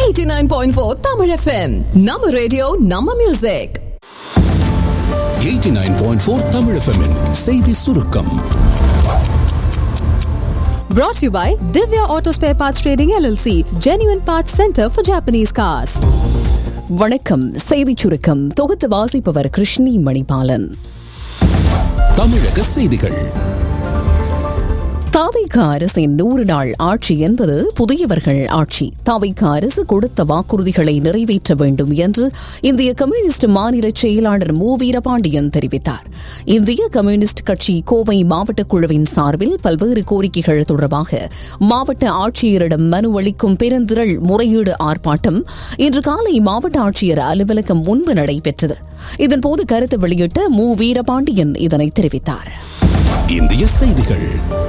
89.4 Tamil FM நம்ம radio நம்ம music 89.4 Tamil FM -இன் செய்தி சுருக்கம் Brought to you by Divya Auto Spare Parts Trading LLC, Genuine Parts Center for Japanese Cars. வணக்கம் செய்திச் சுருக்கம் தொகுத்து வாசிப்பவர் கிருஷ்ணி மணிபாலன் தமிழக செய்திகள் தாவிக அரசின் நூறு நாள் ஆட்சி என்பது புதியவர்கள் ஆட்சி தாவிக அரசு கொடுத்த வாக்குறுதிகளை நிறைவேற்ற வேண்டும் என்று இந்திய கம்யூனிஸ்ட் மாநில செயலாளர் மு வீரபாண்டியன் தெரிவித்தார் இந்திய கம்யூனிஸ்ட் கட்சி கோவை மாவட்ட குழுவின் சார்பில் பல்வேறு கோரிக்கைகள் தொடர்பாக மாவட்ட ஆட்சியரிடம் மனு அளிக்கும் பெருந்திரள் முறையீடு ஆர்ப்பாட்டம் இன்று காலை மாவட்ட ஆட்சியர் அலுவலகம் முன்பு நடைபெற்றது இதன்போது கருத்து வெளியிட்ட மு வீரபாண்டியன் இதனை தெரிவித்தார் இந்திய செய்திகள்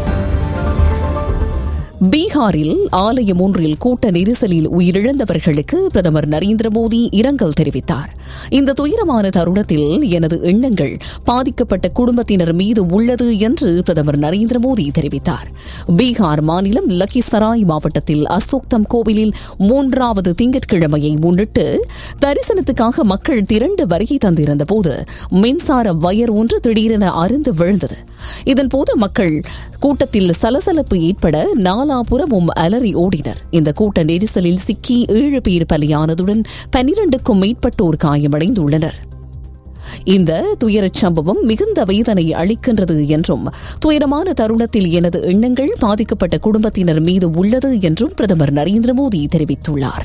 பீகாரில் ஆலயம் ஒன்றில் கூட்ட நெரிசலில் உயிரிழந்தவர்களுக்கு பிரதமர் நரேந்திர மோடி இரங்கல் தெரிவித்தார் இந்த துயரமான தருணத்தில் எனது எண்ணங்கள் பாதிக்கப்பட்ட குடும்பத்தினர் மீது உள்ளது என்று பிரதமர் நரேந்திர மோடி தெரிவித்தார் பீகார் மாநிலம் லக்கிசராய் மாவட்டத்தில் அசோக்தம் கோவிலில் மூன்றாவது திங்கட்கிழமையை முன்னிட்டு தரிசனத்துக்காக மக்கள் திரண்டு வருகை தந்திருந்த போது மின்சார வயர் ஒன்று திடீரென அருந்து விழுந்தது இதன்போது மக்கள் கூட்டத்தில் சலசலப்பு ஏற்பட நாலாபுறமும் அலறி ஓடினர் இந்த கூட்ட நெரிசலில் சிக்கி ஏழு பேர் பலியானதுடன் பனிரண்டுக்கும் மேற்பட்டோர் காயமடைந்துள்ளனர் இந்த துயரச் சம்பவம் மிகுந்த வேதனை அளிக்கின்றது என்றும் துயரமான தருணத்தில் எனது எண்ணங்கள் பாதிக்கப்பட்ட குடும்பத்தினர் மீது உள்ளது என்றும் பிரதமர் நரேந்திர மோடி தெரிவித்துள்ளார்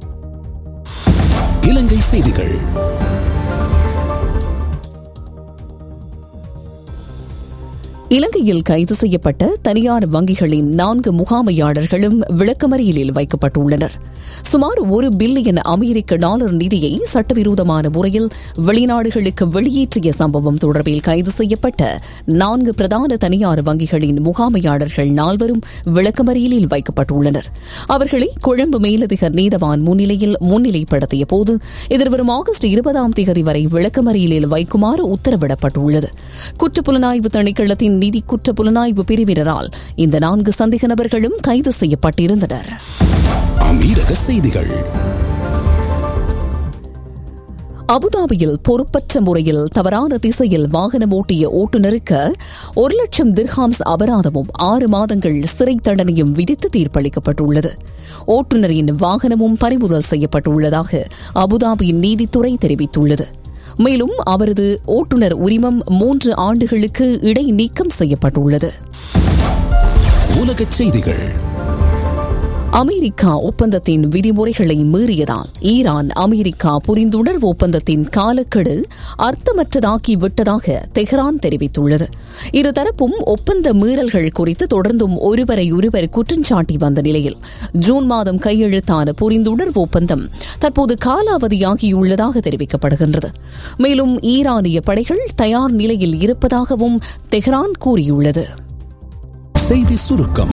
இலங்கை செய்திகள் இலங்கையில் கைது செய்யப்பட்ட தனியார் வங்கிகளின் நான்கு முகாமையாளர்களும் விளக்கமறியலில் வைக்கப்பட்டுள்ளனர் சுமார் ஒரு பில்லியன் அமெரிக்க டாலர் நிதியை சட்டவிரோதமான முறையில் வெளிநாடுகளுக்கு வெளியேற்றிய சம்பவம் தொடர்பில் கைது செய்யப்பட்ட நான்கு பிரதான தனியார் வங்கிகளின் முகாமையாளர்கள் நால்வரும் விளக்கமறியலில் வைக்கப்பட்டுள்ளனர் அவர்களை கொழும்பு மேலதிக நீதவான் முன்னிலையில் முன்னிலைப்படுத்திய போது எதிர்வரும் ஆகஸ்ட் இருபதாம் தேதி வரை விளக்கமறியலில் வைக்குமாறு உத்தரவிடப்பட்டுள்ளது குற்றப்புலனாய்வு திணைக்களத்தின் நிதி குற்ற புலனாய்வு பிரிவினரால் இந்த நான்கு சந்தேக நபர்களும் கைது செய்யப்பட்டிருந்தனர் அமீரக செய்திகள் அபுதாபியில் பொறுப்பற்ற முறையில் தவறான திசையில் வாகனம் ஓட்டிய ஓட்டுநருக்கு ஒரு லட்சம் திர்ஹாம்ஸ் அபராதமும் ஆறு மாதங்கள் சிறை தண்டனையும் விதித்து தீர்ப்பளிக்கப்பட்டுள்ளது ஓட்டுநரின் வாகனமும் பறிமுதல் செய்யப்பட்டுள்ளதாக அபுதாபியின் நீதித்துறை தெரிவித்துள்ளது மேலும் அவரது ஓட்டுநர் உரிமம் மூன்று ஆண்டுகளுக்கு இடைநீக்கம் செய்யப்பட்டுள்ளது உலகச் செய்திகள் அமெரிக்கா ஒப்பந்தத்தின் விதிமுறைகளை மீறியதால் ஈரான் அமெரிக்கா புரிந்துணர்வு ஒப்பந்தத்தின் காலக்கெடு அர்த்தமற்றதாக்கி விட்டதாக தெஹ்ரான் தெரிவித்துள்ளது இருதரப்பும் ஒப்பந்த மீறல்கள் குறித்து தொடர்ந்தும் ஒருவரை ஒருவர் குற்றஞ்சாட்டி வந்த நிலையில் ஜூன் மாதம் கையெழுத்தான புரிந்துணர்வு ஒப்பந்தம் தற்போது காலாவதியாகியுள்ளதாக தெரிவிக்கப்படுகின்றது மேலும் ஈரானிய படைகள் தயார் நிலையில் இருப்பதாகவும் தெஹ்ரான் கூறியுள்ளது செய்தி சுருக்கம்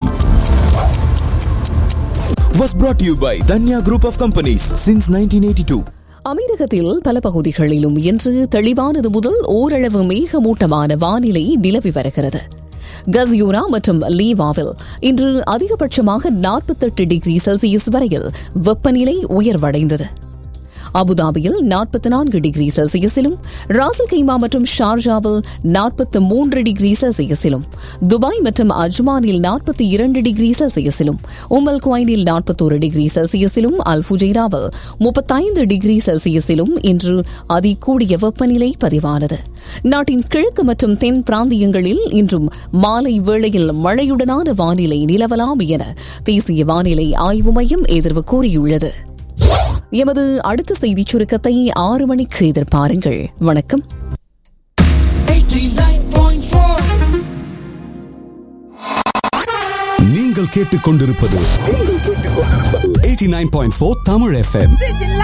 was brought to you by Danya Group of Companies since 1982. அமீரகத்தில் பல பகுதிகளிலும் இன்று தெளிவானது முதல் ஓரளவு மேகமூட்டமான வானிலை நிலவி வருகிறது கசியூரா மற்றும் லீவாவில் இன்று அதிகபட்சமாக நாற்பத்தெட்டு டிகிரி செல்சியஸ் வரையில் வெப்பநிலை உயர்வடைந்தது அபுதாபியில் நாற்பத்தி நான்கு டிகிரி செல்சியஸிலும் ராசல் கைமா மற்றும் ஷார்ஜாவில் நாற்பத்தி மூன்று டிகிரி செல்சியஸிலும் துபாய் மற்றும் அஜ்மானில் நாற்பத்தி இரண்டு டிகிரி செல்சியஸிலும் உமல் குவைனில் நாற்பத்தோரு டிகிரி செல்சியஸிலும் அல்புஜைராவில் முப்பத்தைந்து டிகிரி செல்சியஸிலும் இன்று அதிகூடிய வெப்பநிலை பதிவானது நாட்டின் கிழக்கு மற்றும் தென் பிராந்தியங்களில் இன்றும் மாலை வேளையில் மழையுடனான வானிலை நிலவலாம் என தேசிய வானிலை ஆய்வு மையம் எதிர்வு கூறியுள்ளது எமது அடுத்த செய்திச் சுருக்கத்தை ஆறு மணிக்கு எதிர்பாருங்கள் வணக்கம் நீங்கள் கேட்டுக்கொண்டிருப்பது 89.4 தமிழ் எஃப்எம்